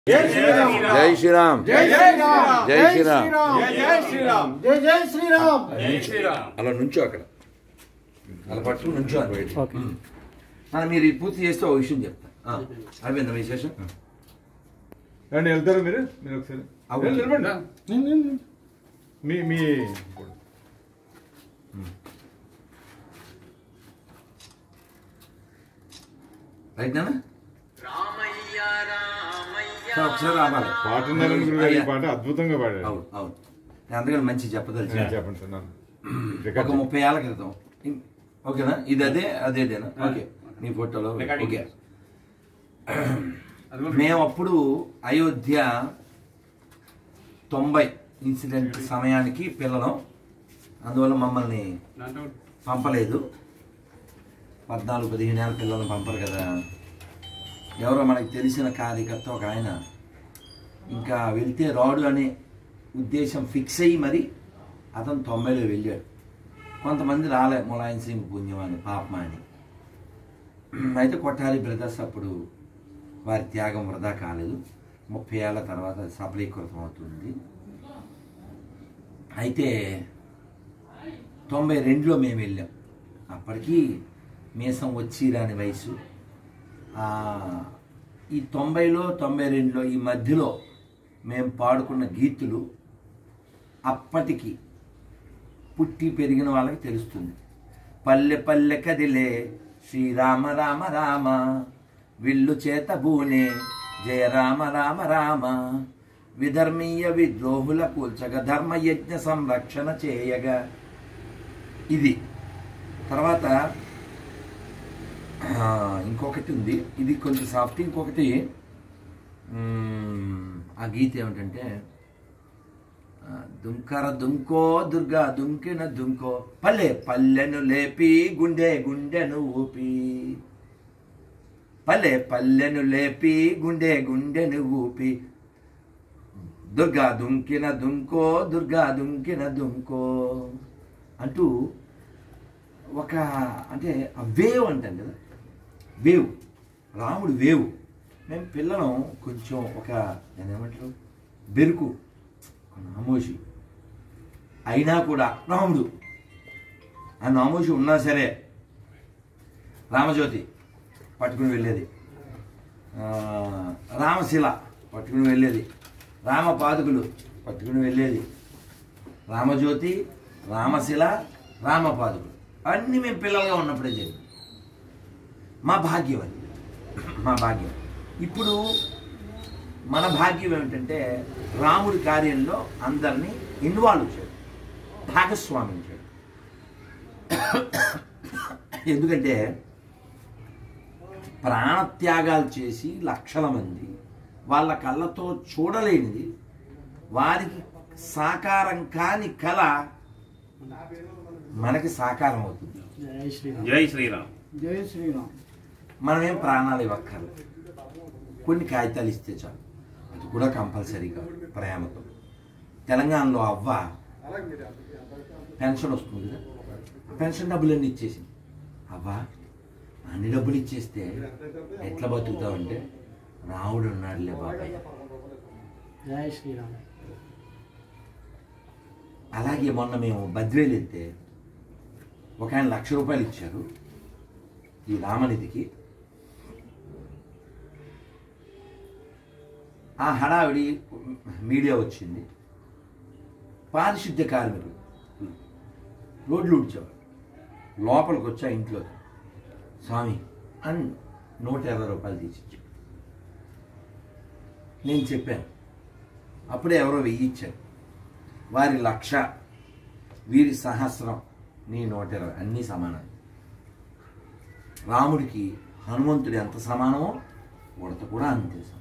జై శ్రీరామ్ జై శ్రీరామ్ జై శ్రీరామ్ జై శ్రీరామ్ జై శ్రీరామ్ జై జై శ్రీరామ్ జై శ్రీరామ్ అలా నుంచో అక్కడ అలా పట్టుకుని నుంచో అక్కడ బయట. ఆ, మీరు ఇది పూర్తి చేస్తే ఒక విషయం చెప్తా ఆ, అయిపోయిందా విశేషం రండి వెళ్తారు మీరు మీరు ఒకసారి అవును. వెళ్ళి నిలబడండి మీ మీ రైట్ నాన్న సార్, ఒకసారి రావాలి పాట ఉన్నారని గురువు గారు ఈ అయ్యా. పాట అద్భుతంగా పాడారు అవును అవును నేను అందుకని మంచి చెప్పదలిచి నేను చెప్పండి సార్ నాకు ఒక రికార్డ్ ముప్పై ఏళ్ళ క్రితం ఇం- ఓకేనా ఇది అదే అదేదేనా ఓకే నీ ఫోటోలో ఓకే మేము అప్పుడు అయోధ్య తొంభై ఇన్సిడెంట్ సమయానికి పిల్లలం అందువల్ల మమ్మల్ని పంపలేదు పద్నాలుగు పదిహేను ఏళ్ళ పిల్లల్ని పంపరు కదా ఎవరో మనకి తెలిసిన కార్యకర్త ఒక ఆయన ఇంకా వెళ్తే రాడు అనే ఉద్దేశం ఫిక్స్ అయ్యి మరి అతను తొంభైలో వెళ్ళాడు కొంతమంది రాలే ములాయం సింగ్ పుణ్యమాని పాపమాని అయితే కొట్టాలి బ్రదర్స్ అప్పుడు వారి త్యాగం వృధా కాలేదు ముప్పై ఏళ్ళ తర్వాత అది సఫలీకృతం అవుతుంది అయితే తొంభై రెండులో మేము వెళ్ళాం అప్పటికి మీసం వచ్చి రాని వయసు ఆ, ఈ తొంభైలో తొంభై రెండులో ఈ మధ్యలో మేము పాడుకున్న గీతులు అప్పటికి పుట్టి పెరిగిన వాళ్ళకి తెలుస్తుంది పల్లె పల్లె కదిలే శ్రీరామ రామ రామ విల్లు చేత బూనే జయ రామ రామ రామ విధర్మీయ విద్రోహుల కూల్చగ ధర్మయజ్ఞ సంరక్షణ చేయగా ఇది తర్వాత ఆ, ఇంకొకటి ఉంది ఇది కొంచెం సాఫ్ట్ ఇంకొకటి మ్మ్, ఆ గీత ఏమిటంటే ఆ, దుంకర దుంకో దుర్గా దుంకిన దుంకో పల్లె పల్లెను లేపి గుండె గుండెను ఊపి పల్లె పల్లెను లేపి గుండె గుండెను ఊపి దుర్గా దుంకిన దుంకో దుర్గా దుంకిన దుంకో అంటూ ఒక అంటే ఆ వేవ్ అంటాం కదా వేవ్ రాముడు వేవ్ మేము పిల్లలం కొంచెం ఒక దాన్ని ఏమంటారు బెరుకు ఒక నామోషి అయినా కూడా రాముడు ఆ నామోషి ఉన్నా సరే రామజ్యోతి పట్టుకుని వెళ్ళేది ఆ, రామశిల పట్టుకుని వెళ్ళేది రామ పాదుకులు పట్టుకుని వెళ్ళేది రామజ్యోతి రామశిల రామపాదుకులు అన్నీ మేము పిల్లలుగా ఉన్నప్పుడే జరిగింది మా భాగ్యం అది మా భాగ్యం ఇప్పుడు మన భాగ్యం ఏమిటంటే రాముడి కార్యంలో అందరినీ ఇన్వాల్వ్ చేయడం భాగస్వామ్యం చేయడం ఎందుకంటే ప్రాణత్యాగాలు చేసి లక్షల మంది వాళ్ళ కళ్ళతో చూడలేనిది వారికి సాకారం కాని కళ మనకి సాకారం అవుతుంది జై శ్రీరామ్ జై శ్రీరామ్ జై శ్రీరామ్ మనమేం ప్రాణాలు ఇవ్వక్కర్లేదు కొన్ని కాగితాలు ఇస్తే చాలు అది కూడా కంపల్సరీగా ప్రేమతో తెలంగాణలో అవ్వ పెన్షన్ వస్తుంది కదా ఆ పెన్షన్ డబ్బులన్నీ ఇచ్చేసింది అవ్వ అన్ని డబ్బులు ఇచ్చేస్తే ఎట్లా బతుకుతావంటే రాముడు ఉన్నాడులే బాబాయ్ జై శ్రీరామ్ అలాగే మొన్న మేము బద్వేలు వెళ్తే ఒక ఆయన లక్ష రూపాయలు ఇచ్చారు ఈ రామనిధికి ఆ హడావిడి మీడియా వచ్చింది పారిశుద్ధ్య కార్మికులు రోడ్లు ఊడ్చేవారు లోపలికి వచ్చా ఇంట్లో స్వామి అని నూట ఇరవై రూపాయలు తీసిచ్చాడు నేను చెప్పాను అప్పుడే ఎవరో వెయ్యి ఇచ్చారు వారి లక్ష వీరి సహస్రం నీ నూట ఇరవై అన్నీ సమానం రాముడికి హనుమంతుడు ఎంత సమానమో ఉడత కూడా అంతే సమానం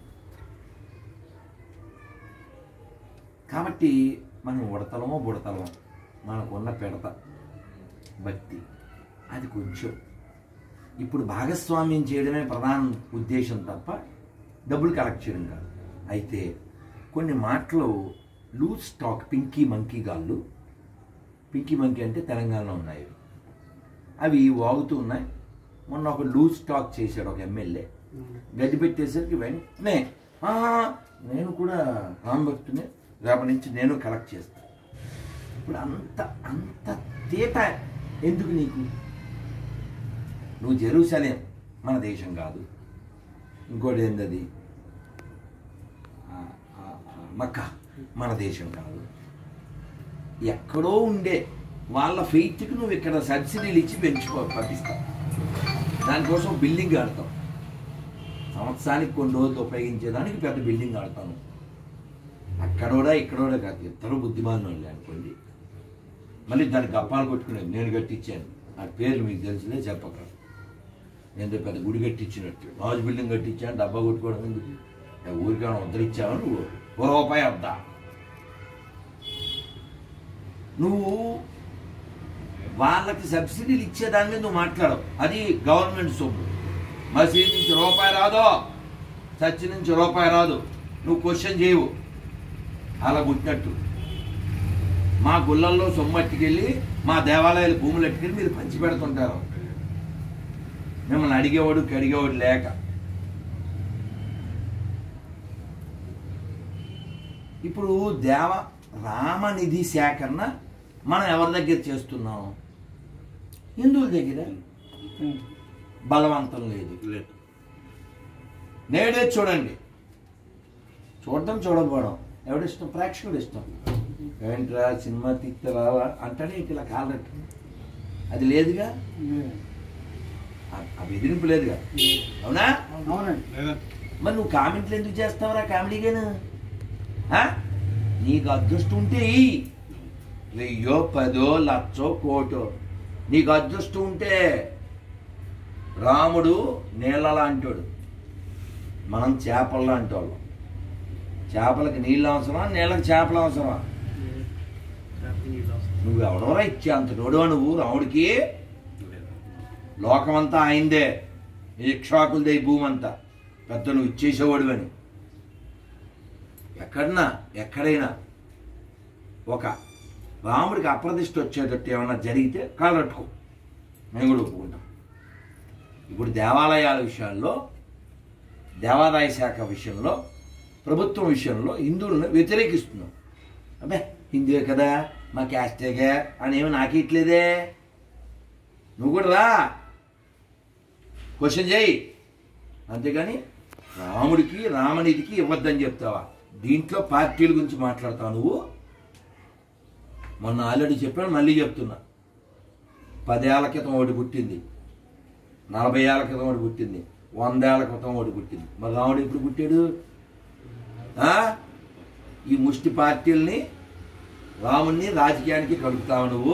కాబట్టి మనం ఉడతలమో బుడతలమో మనకున్న పెడత భక్తి అది కొంచెం ఇప్పుడు భాగస్వామ్యం చేయడమే ప్రధాన ఉద్దేశం తప్ప డబ్బులు కలెక్ట్ చేయడం కాదు అయితే కొన్ని మాటలు లూజ్ స్టాక్ పింకీ మంకీ గాళ్ళు పింకీ మంకీ అంటే తెలంగాణలో ఉన్నాయి అవి వాగుతూ ఉన్నాయి మొన్న ఒక లూజ్ స్టాక్ చేశాడు ఒక ఎమ్మెల్యే గడ్డి పెట్టేసరికి వెంటనే "ఆ, నేను కూడా రామభక్తుని రేపటి నుంచి నేను కలెక్ట్ చేస్తాను ఇప్పుడు అంత అంత తీట ఎందుకు నీకు నువ్వు జెరూసలేం మన దేశం కాదు ఇంకోటి ఏంటది ఆ, ఆ, ఆ, మక్కా మన దేశం కాదు ఎక్కడో ఉండే వాళ్ళ ఫెయిత్కి నువ్వు ఇక్కడ సబ్సిడీలు ఇచ్చి పెంచుకో పంపిస్తావు దానికోసం బిల్డింగ్ ఆడతాం సంవత్సరానికి కొన్ని రోజులు ఉపయోగించేదానికి పెద్ద బిల్డింగ్ ఆడతాను అక్కడోడా ఇక్కడోడా కాదు ఇద్దరు బుద్ధిమాన్ వాళ్ళు అనుకోండి మళ్ళీ దానికి గప్పాలు కొట్టుకునేది నేను కట్టించాను ఆ పేర్లు మీకు తెలుసులే చెప్పక నేను పెద్ద గుడి కట్టించినట్టు రాజు బిల్డింగ్ కట్టించాను డబ్బా కొట్టుకోవడం ఎందుకు నేను ఊరికే ఉద్ధరించావు నువ్వు ఓ రూపాయి వద్దా నువ్వు వాళ్ళకి సబ్సిడీలు ఇచ్చేదాని మీద నువ్వు మాట్లాడవు అది గవర్నమెంట్ సొమ్ము మసీద్ నుంచి రూపాయి రాదో చర్చి నుంచి రూపాయి రాదు నువ్వు క్వశ్చన్ చేయవు అలా పుట్టినట్టు మా గుళ్ళల్లో సొమ్ము అట్టుకెళ్ళి మా దేవాలయాల భూములు అట్టుకెళ్ళి మీరు పంచి పెడుతుంటారు మిమ్మల్ని అడిగేవాడు కడిగేవాడు లేక ఇప్పుడు దేవ రామనిధి సేకరణ మనం ఎవరి దగ్గర చేస్తున్నాం హిందువుల దగ్గర బలవంతం లేదు లేదు నేడే చూడండి చూడటం చూడకపోవడం ఎవడిష్టం ప్రేక్షకుడు ఇష్టం ఏంట్రా సినిమా తీస్తే రావా అంటానే ఇంక ఇలా కాలట్టు అది లేదుగా ఆ- ఆ బెదిరింపు లేదుగా అవునా అవునండి లేదండి మరి నువ్వు కామెంట్లు ఎందుకు చేస్తావురా కామెడీగాను ఆ? నీకు అదృష్టం ఉంటే ఇయ్యి. వెయ్యో పదో లచ్చో కోటో నీకు అదృష్టం ఉంటే రాముడు నీళ్ళ లాంటోడు మనం చేపల లాంటి వాళ్ళం చేపలకి నీళ్ళు అవసరమా నీళ్ళకి చేపలు అవసరమా నువ్వు ఎవడోరా ఇచ్చే అంత నోడువా నువ్వు రాముడికి లోకమంతా ఆయనదే ఇక్షాకులదే ఈ భూమి అంతా పెద్ద నువ్వు ఇచ్చేసేవాడు అని ఎక్కడన్నా ఎక్కడైనా ఒక రాముడికి అప్రదిష్ట వచ్చేటట్టు ఏమైనా జరిగితే కాలట్టుకో మేము కూడా ఒప్పుకుంటాం ఇప్పుడు దేవాలయాల విషయాల్లో దేవాదాయ శాఖ విషయంలో ప్రభుత్వం విషయంలో హిందువులను వ్యతిరేకిస్తున్నాం అబ్బే హిందువే కదా మా క్యాస్టేగా అని ఏమి నాకిట్లేదే నువ్వు కూడా రా క్వశ్చన్ చేయి అంతేగాని రాముడికి రామనీతికి ఇవ్వద్దని చెప్తావా దీంట్లో పార్టీల గురించి మాట్లాడతావు నువ్వు మొన్న ఆల్రెడీ చెప్పాను మళ్ళీ చెప్తున్నా పదేళ్ల క్రితం ఒకటి పుట్టింది నలభై ఏళ్ల క్రితం ఒకటి పుట్టింది వందేళ్ల క్రితం ఒకటి పుట్టింది మరి రాముడు ఎప్పుడు పుట్టాడు ఆ? ఈ ముష్టి పార్టీల్ని రాముణ్ణి రాజకీయానికి కలుపుతావు నువ్వు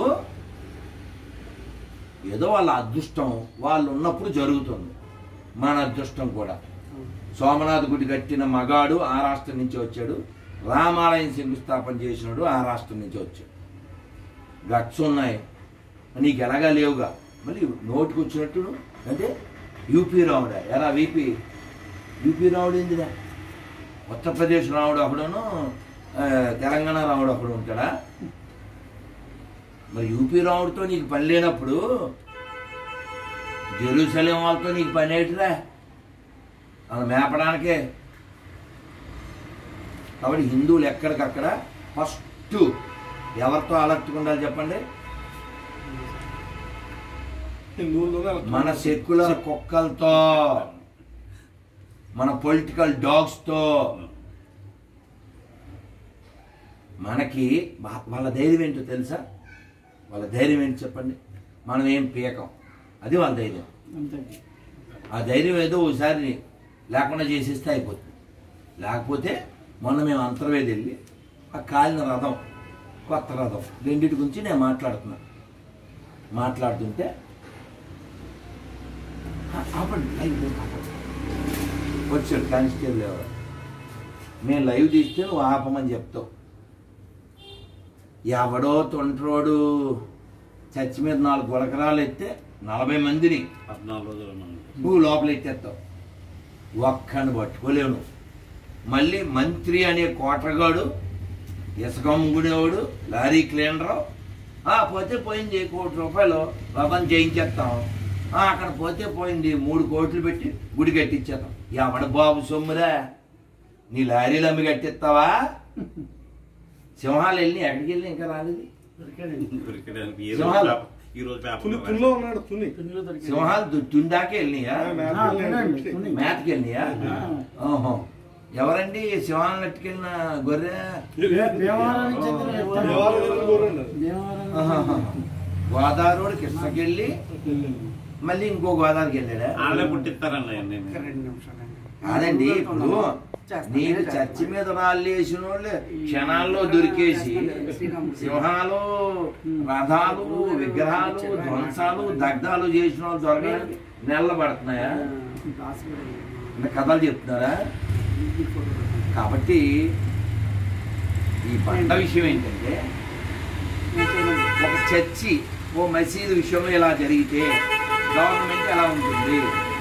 ఏదో వాళ్ళ అదృష్టం వాళ్ళు ఉన్నప్పుడు జరుగుతుంది మన అదృష్టం కూడా సోమనాథ్ గుడి కట్టిన మగాడు ఆ రాష్ట్రం నుంచి వచ్చాడు రామాలయం శంకుస్థాపన చేసినాడు ఆ రాష్ట్రం నుంచి వచ్చాడు గట్స్ ఉన్నాయి నీకు ఎలాగా లేవుగా మళ్ళీ నోటికి వచ్చినట్టు అంటే యూపీ రావుడా ఎలా వీపీ యూపీ రావుడు ఏందిరా ఉత్తరప్రదేశ్ రావుడు ఒకడును ఆ, తెలంగాణ రావుడు ఒకడు ఉంటాడా మరి యూపీ రావుడితో నీకు పని లేనప్పుడు జెరూసలేం వాళ్ళతో నీకు పని ఏంటిరా అలా మేపడానికే కాబట్టి హిందువులు ఎక్కడికక్కడ ఫస్ట్ ఎవరితో అలర్ట్గా ఉండాలి చెప్పండి హిందువుల్లో మన సెక్యులర్ కుక్కలతో మన పొలిటికల్ డాగ్స్తో మనకి వా- వాళ్ళ ధైర్యం ఏంటో తెలుసా వాళ్ళ ధైర్యం ఏంటో చెప్పండి మనం ఏం పీకం అది వాళ్ళ ధైర్యం అంతే ఆ ధైర్యం ఏదో ఒకసారి లేకుండా చేసేస్తే అయిపోతుంది లేకపోతే మొన్న మేము అంతర్వేది వెళ్ళి ఆ కాలిన రథం కొత్త రథం రెండింటి గురించి నేను మాట్లాడుతున్నా మాట్లాడుతుంటే "ఆ, ఆపండి లైవ్ లేదు, ఆపండి." వచ్చాడు కానిస్టేబుల్ ఎవరు మేము లైవ్ తీస్తే నువ్వు ఆపమని చెప్తావు ఎవడో తొంట్రోడు చర్చి మీద నాలుగు గులకరాలు ఎత్తే నలభై మందిని పద్నాలుగు రోజులు ఉన్నాను నువ్వు లోపల ఎత్తేస్తావు ఒక్కని పట్టుకోలేవు నువ్వు మళ్ళీ మంత్రి అనే కోటగాడు ఇసుక అమ్ముకునేవాడు లారీ క్లీనరు ఆ పోతే పోయింది కోటి రూపాయలు రథం చేయించేస్తాం ఆ, అక్కడ పోతే పోయింది మూడు కోట్లు పెట్టి గుడి కట్టించేస్తాం ఎవడ బాబు సొమ్మురా నీ లారీలు అమ్మి కట్టిస్తావా సింహాలు వెళ్ళి ఎక్కడికి వెళ్ళి ఇంకా రాలేదు దొరికాడండి దొరికడానికి ఈ రోజు సింహాలు. పేపర్- ఈ రోజు తుని పేపర్ తునిలో ఉన్నాడు తుని పిన్నులు దొరికాడు సింహాలు దు- తుందాకే వెళ్ళినాయా ఆ, అవునండి, తుని. మేతకి వెళ్ళినాయా ఓహో ఎవరండి సింహాలను నెట్టుకెళ్ళిన గొర్రె భీమవరానికి చెందిన వ్యక్తి. దేవాలయం వెళ్ళిన గొర్రెండి అది. భీమవరం ఆహాహా. గోదావరి రోడ్ కృష్ణకి వెళ్ళి మళ్ళీ ఇంకో గోదావరికి వెళ్ళాడా వాళ్ళే పుట్టిస్తారండి అవన్నీ. ఇంకా రెండు నిమిషాలండి కాదండి ఇప్పుడు నీకు చర్చి మీద రాళ్ళు వేసిన వాళ్ళు క్షణాల్లో దొరికేసి సింహాలు రథాలు విగ్రహాలు ధ్వంసాలు దగ్ధాలు చేసిన వాళ్ళు దొరకడానికి నెలలు పడుతున్నాయా అంటే కథలు చెప్తున్నారా కాబట్టి ఈ పంట విషయం ఏంటంటే ఒక చర్చి ఓ మసీదు విషయంలో ఇలా జరిగితే గవర్నమెంట్ ఎలా ఉంటుంది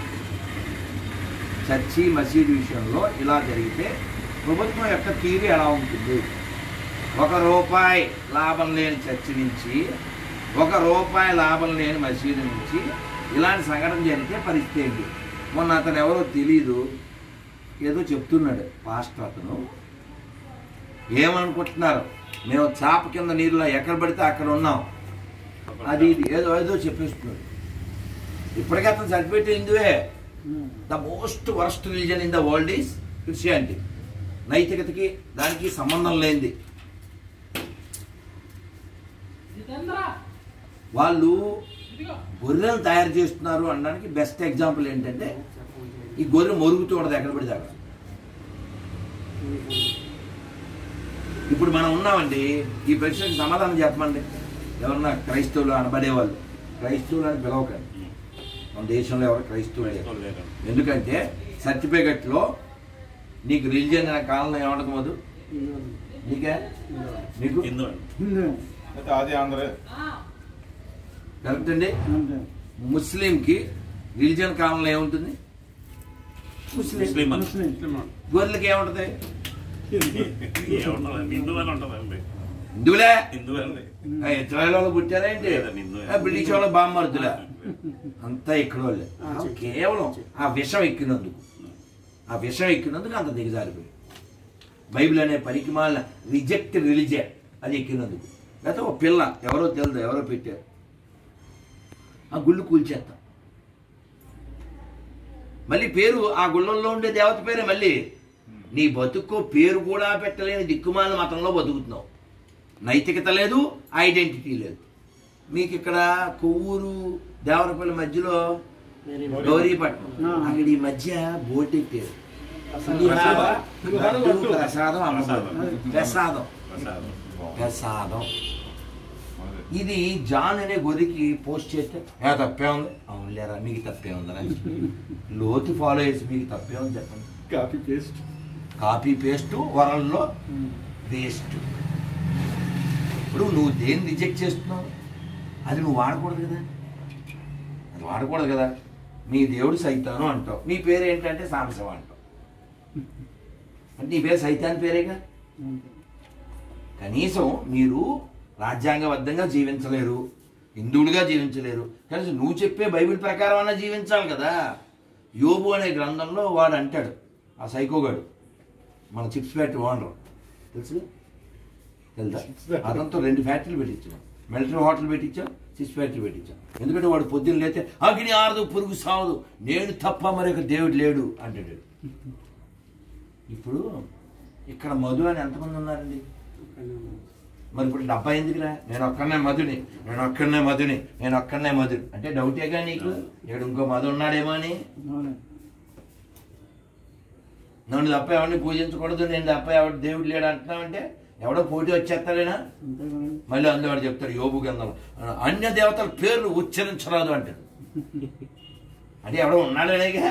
చర్చి మసీదు విషయంలో ఇలా జరిగితే ప్రభుత్వం యొక్క తీరు ఎలా ఉంటుంది ఒక రూపాయి లాభం లేని చర్చి నుంచి ఒక రూపాయి లాభం లేని మసీదు నుంచి ఇలాంటి సంఘటన జరిగితే పరిస్థితి ఏంటి మొన్న అతను ఎవరో తెలీదు ఏదో చెప్తున్నాడు పాస్టర్ అతను ఏమనుకుంటున్నారు మేము చాప కింద నీరులో ఎక్కడ పడితే అక్కడ ఉన్నాం అది ఇది ఏదో ఏదో చెప్పేస్తున్నాడు ఇప్పటికే అతను సర్టిఫికేట్ హిందువే the most worst religion in the world is Christianity నైతికతకి దానికి సంబంధం లేనిది వాళ్ళు గొర్రెలు తయారు చేస్తున్నారు అనడానికి బెస్ట్ ఎగ్జాంపుల్ ఏంటంటే ఈ గొర్రె మొరుగుతూ ఉండదు ఎక్కడ పడితే అక్కడ ఇప్పుడు మనం ఉన్నామండి ఈ ప్రశ్నకి సమాధానం చెప్పమండి ఎవరన్నా క్రైస్తవులు అనబడేవాళ్ళు క్రైస్తవులు అని పిలవకండి మన దేశంలో ఎవరు క్రైస్తవులు లేరు. లేరు. ఎందుకంటే సర్టిఫికెట్లో నీకు రిలీజియన్ అనే కాలంలో ఏమంటుంది మధు నీకే నీకు హిందూ అండి. అయితే అది ఆంధ్రే కరెక్ట్ అండి ముస్లింకి రిలీజియన్ కాలంలో ఏముంటుంది ముస్లిం ముస్లిం అని. గొర్రెలకి ఏముంటుంది ఏముండదండి. హిందూ అని ఉంటదండి హిందువులే హిందూ అండి ఆ, ఇజ్రాయెల్ వాళ్ళు పుట్టారా ఏంటి లేదండి, హిందువే. ఆ, బ్రిటిష్ వాళ్ళ బామ్మర్దులా అంతా ఇక్కడ వాళ్ళే ఆ, ఆ, కేవలం ఆ విషం ఎక్కినందుకు ఆ విషం ఎక్కినందుకు అంత దిగజారిపోయి బైబిల్ అనే పనికి మాలిన రిజెక్ట్ రిలీజియన్ అది ఎక్కినందుకు లేకపోతే ఒక పిల్ల ఎవరో తెలియదు ఎవరో పెట్టారు ఆ గుళ్ళు కూల్చేస్తాం మళ్ళీ పేరు ఆ గుళ్ళల్లో ఉండే దేవత పేరే మళ్ళీ నీ బతుకు పేరు కూడా పెట్టలేని దిక్కుమాల మతంలో బతుకుతున్నావు నైతికత లేదు ఐడెంటిటీ లేదు మీకు ఇక్కడ కొవ్వూరు దేవరపల్లి మధ్యలో గౌరీపట్నం ఆ. అక్కడ ఈ మధ్య బోట్ ఎక్కారు ప్రసాదం. లడ్డు, ప్రసాదం అమ్మబడు. ప్రసాదం ప్రసాదం. ప్రసాదం ఇది జాన్ అనే గొర్రెకి పోస్ట్ చేస్తే ఏ తప్పే ఉంది అవును లేరా మీకు తప్పే ఉందరా లోతు ఫాలో చేసి మీకు తప్పే ఉంది చెప్పండి కాపీ పేస్ట్ కాపీ పేస్ట్ వరల్లో వేస్ట్ ఇప్పుడు నువ్వు దేన్ని రిజెక్ట్ చేస్తున్నావు అది నువ్వు వాడకూడదు కదా అది వాడకూడదు కదా మీ దేవుడు సైతాను అంటావు నీ పేరు ఏంటంటే సాంబశివ అంటావు అంటే నీ పేరు సైతాన్ పేరేగా కనీసం మీరు రాజ్యాంగబద్ధంగా జీవించలేరు హిందువులుగా జీవించలేరు కనీసం నువ్వు చెప్పే బైబిల్ ప్రకారం అన్నా జీవించాలి కదా యోబు అనే గ్రంథంలో వాడు అంటాడు ఆ సైకోగాడు మన చిప్స్ ఫ్యాక్టరీ ఓనర్ తెలుసు తెలుసా అతనితో రెండు ఫ్యాక్టరీలు పెట్టించాం మిలిటరీ హోటల్ పెట్టించాం చిప్స్ ఫ్యాక్టరీ పెట్టించాం ఎందుకంటే వాడు పొద్దున్న లేతే అగ్ని ఆరదు పురుగు సావదు నేను తప్ప మరొక దేవుడు లేడు అంటాడు ఇప్పుడు ఇక్కడ మధు అని ఎంతమంది ఉన్నారండి మరి ఇప్పుడు డబ్బా ఎందుకురా నేను ఒక్కనే మధుని నేను ఒక్కనే మధుని నేను ఒక్కనే మధుని అంటే డౌటేగా నీకు ఇక్కడ ఇంకో మధు ఉన్నాడేమో అని నన్ను తప్ప ఎవరిని పూజించకూడదు నేను తప్ప ఎవడు దేవుడు లేడు అంటున్నావంటే ఎవడో పోటీ వచ్చేస్తాడేనా మళ్ళీ అందులో వాడు చెప్తాడు యోగు గ్రంథంలో అన్య దేవతల పేర్లు ఉచ్చరించరాదు అంటాడు అంటే ఎవడో ఉన్నాడనేగా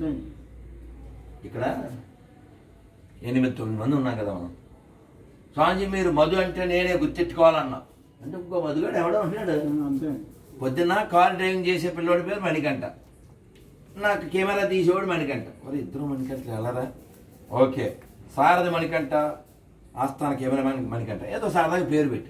ఇక్కడ ఎనిమిది తొమ్మిది మంది ఉన్నాం కదా మనం స్వామిజీ మీరు మధు అంటే నేనే గుర్తెట్టుకోవాలన్నా అంటే ఇంకో మధుగాడు ఎవడో ఉన్నాడు పొద్దున్న కార్ డ్రైవింగ్ చేసే పిల్లోడి పేరు మణికంట నాకు కెమెరా తీసేవాడు మణికంట మరి ఇద్దరు మణికంట వెళ్ళరా ఓకే సారథి మణికంట ఆస్థాన కెమెరామెన్ మణికంట ఏదో సరదాగా పేరు పెట్టా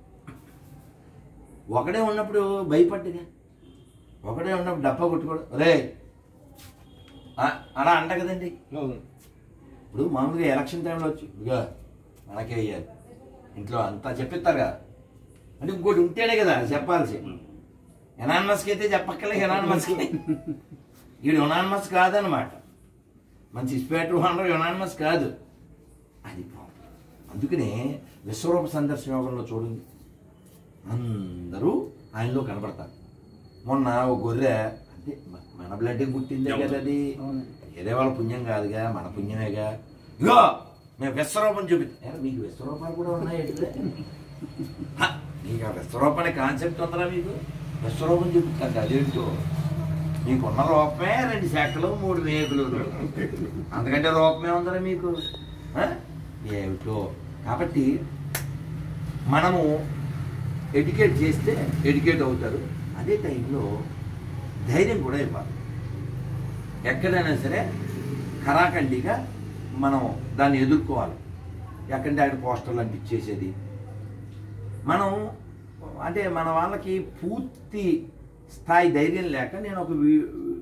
ఒకడే ఉన్నప్పుడు భయపడ్డగా ఒకడే ఉన్నప్పుడు డబ్బా కొట్టుకోడు రే ఆ, అలా అంట కదండి ఇప్పుడు మామూలుగా ఎలక్షన్ టైంలో వచ్చి ఇక మనకే వేయాలి ఇంట్లో అంతా చెప్పిస్తారు కదా అంటే ఇంకోటి ఉంటేనే కదా చెప్పాల్సి ఎనానమస్కి అయితే చెప్పక్కలే ఎనానమస్కి వీడు యునానమస్ కాదనమాట మంచి ఇస్పేట్ వనరు యునానమస్ కాదు అది ప్రాబ్లం అందుకనే విశ్వరూప సందర్శన యోగంలో చూడండి అందరూ ఆయనలో కనబడతారు మొన్న ఓ గొర్రె అంటే మ- మన బ్లడ్ పుట్టిందే కదా అది అవును. వేరే వాళ్ళ పుణ్యం కాదుగా మన పుణ్యమేగా ఇగో మేము విశ్వరూపం చూపిస్తాం ఏ, మీకు విశ్వరూపాలు కూడా ఉన్నాయి ఏంటిదే? హ, మీకు ఆ విశ్వరూపం అనే కాన్సెప్ట్ ఉందరా మీకు విశ్వరూపం చూపిస్తాను అదేంటో మీకున్న రూపమే రెండు శాఖలు మూడు వేగులు అందుకంటే రూపమే ఉందరా మీకు హ? ఏమిటో కాబట్టి మనము ఎడ్యుకేట్ చేస్తే ఎడ్యుకేట్ అవుతారు అదే టైంలో ధైర్యం కూడా ఇవ్వాలి ఎక్కడైనా సరే ఖరాఖండిగా మనం దాన్ని ఎదుర్కోవాలి ఎక్కడంటే అక్కడ పోస్టర్లు అంటించేసేది మనం అంటే మన వాళ్ళకి పూర్తి స్థాయి ధైర్యం లేక నేను ఒక వీ-